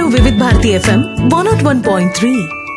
వివిధ Bharati FM one not one point three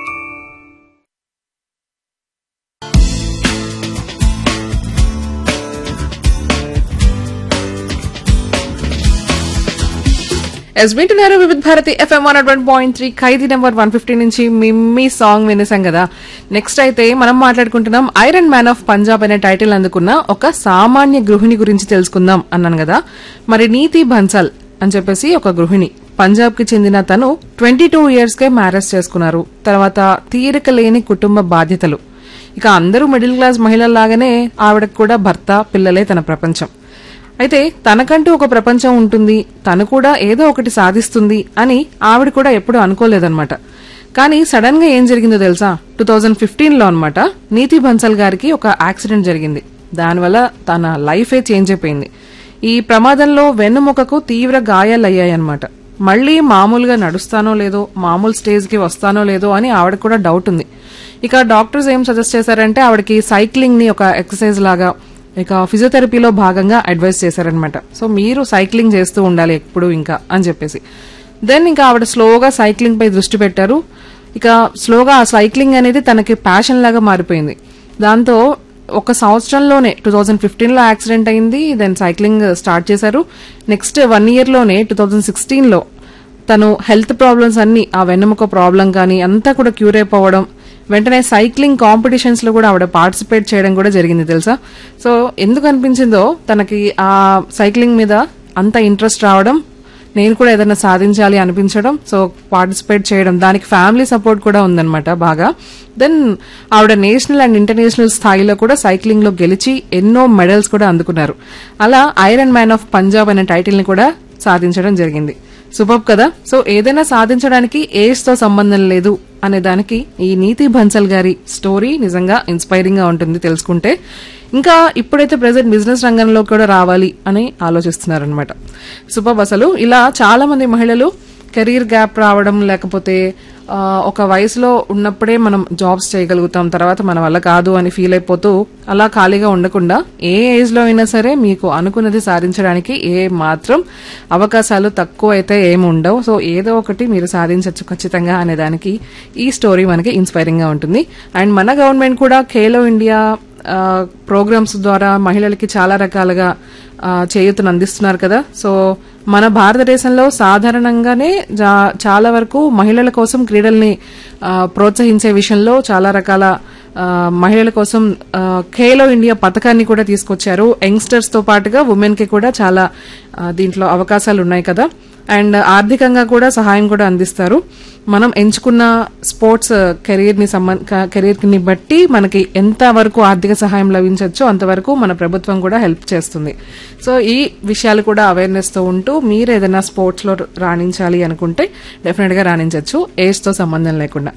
ఎస్ వింటున్నారు Vividh Bharati FM one one point three Khaidi number one fifty నుంచి మిమ్మీ సాంగ్ వినేసాం కదా నెక్స్ట్ అయితే మనం మాట్లాడుకుంటున్నాం ఐరన్ మ్యాన్ ఆఫ్ పంజాబ్ అనే టైటిల్ అందుకున్న ఒక సామాన్య గృహిణి గురించి తెలుసుకుందాం అన్నాను కదా మరి నీతి బన్సల్ అని చెప్పేసి ఒక గృహిణి పంజాబ్ కి చెందిన తను ట్వంటీ టూ ఇయర్స్ కే మ్యారేజ్ చేసుకున్నారు తర్వాత తీరిక లేని కుటుంబ బాధ్యతలు ఇక అందరూ మిడిల్ క్లాస్ మహిళల్లాగానే ఆవిడకు కూడా భర్త పిల్లలే తన ప్రపంచం అయితే తనకంటూ ఒక ప్రపంచం ఉంటుంది తను కూడా ఏదో ఒకటి సాధిస్తుంది అని ఆవిడ కూడా ఎప్పుడూ అనుకోలేదన్నమాట కానీ సడన్ గా ఏం జరిగిందో తెలుసా టూ థౌజండ్ ఫిఫ్టీన్ లో అనమాట నీతి బన్సల్ గారికి ఒక యాక్సిడెంట్ జరిగింది దానివల్ల తన లైఫే చేంజ్ అయిపోయింది ఈ ప్రమాదంలో వెన్నుముకకు తీవ్ర గాయాలయ్యాయన్నమాట మళ్ళీ మామూలుగా నడుస్తానో లేదో మామూలు స్టేజ్ కి వస్తానో లేదో అని ఆవిడ కూడా డౌట్ ఉంది ఇక డాక్టర్స్ ఏం సజెస్ట్ చేశారంటే ఆవిడకి సైక్లింగ్ ని ఒక ఎక్సర్సైజ్ లాగా ఇక ఫిజియోథెరపీలో భాగంగా అడ్వైస్ చేశారనమాట సో మీరు సైక్లింగ్ చేస్తూ ఉండాలి ఎప్పుడు ఇంకా అని చెప్పేసి దెన్ ఇంకా ఆవిడ స్లోగా సైక్లింగ్ పై దృష్టి పెట్టారు ఇక స్లోగా ఆ సైక్లింగ్ అనేది తనకి ప్యాషన్ లాగా మారిపోయింది దాంతో ఒక సంవత్సరంలోనే టూ థౌజండ్ ఫిఫ్టీన్ లో యాక్సిడెంట్ అయింది దెన్ సైక్లింగ్ స్టార్ట్ చేశారు నెక్స్ట్ వన్ ఇయర్ లోనే టూ థౌజండ్ సిక్స్టీన్ లో తను హెల్త్ ప్రాబ్లమ్స్ అన్ని ఆ వెన్నెముక ప్రాబ్లం కానీ అంతా కూడా క్యూర్ అయిపోవడం వెంటనే సైక్లింగ్ కాంపిటీషన్స్ లో కూడా ఆవిడ పార్టిసిపేట్ చేయడం కూడా జరిగింది తెలుసా సో ఎందుకు అనిపించిందో తనకి ఆ సైక్లింగ్ మీద అంత ఇంట్రెస్ట్ రావడం నేను కూడా ఏదైనా సాధించాలి అనిపించడం సో పార్టిసిపేట్ చేయడం దానికి ఫ్యామిలీ సపోర్ట్ కూడా ఉందన్నమాట బాగా దెన్ ఆవిడ నేషనల్ అండ్ ఇంటర్నేషనల్ స్థాయిలో కూడా సైక్లింగ్ లో గెలిచి ఎన్నో మెడల్స్ కూడా అందుకున్నారు అలా ఐరన్ మ్యాన్ ఆఫ్ పంజాబ్ అనే టైటిల్ ని కూడా సాధించడం జరిగింది సూపర్ కదా సో ఏదైనా సాధించడానికి ఏజ్ తో సంబంధం లేదు అనే దానికి ఈ నీతి బన్సల్ గారి స్టోరీ నిజంగా ఇన్స్పైరింగ్ గా ఉంటుంది తెలుసుకుంటే ఇంకా ఇప్పుడైతే ప్రెసెంట్ బిజినెస్ రంగంలో కూడా రావాలి అని ఆలోచిస్తున్నారనమాట సూపర్ అసలు ఇలా చాలా మంది మహిళలు కెరీర్ గ్యాప్ రావడం లేకపోతే ఆ, ఒక వయసులో ఉన్నప్పుడే మనం జాబ్స్ చేయగలుగుతాం తర్వాత మన వల్ల కాదు అని ఫీల్ అయిపోతూ అలా ఖాళీగా ఉండకుండా ఏ ఏజ్ లో అయినా సరే మీకు అనుకున్నది సాధించడానికి ఏ మాత్రం అవకాశాలు తక్కువ అయితే ఏమి ఉండవు సో ఏదో ఒకటి మీరు సాధించవచ్చు ఖచ్చితంగా అనే దానికి ఈ స్టోరీ మనకి ఇన్స్పైరింగ్ గా ఉంటుంది అండ్ మన గవర్నమెంట్ కూడా ఖేలో ఇండియా ప్రోగ్రామ్స్ ద్వారా మహిళలకి చాలా రకాలుగా ఆ, చేయూతను అందిస్తున్నారు కదా సో మన భారతదేశంలో సాధారణంగానే జా- చాలా వరకు మహిళల కోసం క్రీడల్ని ఆ, ప్రోత్సహించే విషయంలో చాలా రకాల ఆ, మహిళల కోసం ఆ, ఖేలో ఇండియా పథకాన్ని కూడా తీసుకొచ్చారు యంగ్స్టర్స్ తో పాటుగా ఉమెన్ కి కూడా చాలా ఆ, దీంట్లో అవకాశాలు ఉన్నాయి కదా అండ్ ఆర్థికంగా కూడా సహాయం కూడా అందిస్తారు మనం ఎంచుకున్న స్పోర్ట్స్ కెరీర్ ని కెరీర్ ని బట్టి మనకి ఎంత వరకు ఆర్థిక సహాయం లభించవచ్చో అంతవరకు మన ప్రభుత్వం కూడా హెల్ప్ చేస్తుంది సో ఈ విషయాలు కూడా అవేర్నెస్ తో ఉంటూ మీరు ఏదైనా స్పోర్ట్స్ లో రాణించాలి అనుకుంటే డెఫినెట్ గా రాణించవచ్చు ఏజ్ తో సంబంధం లేకుండా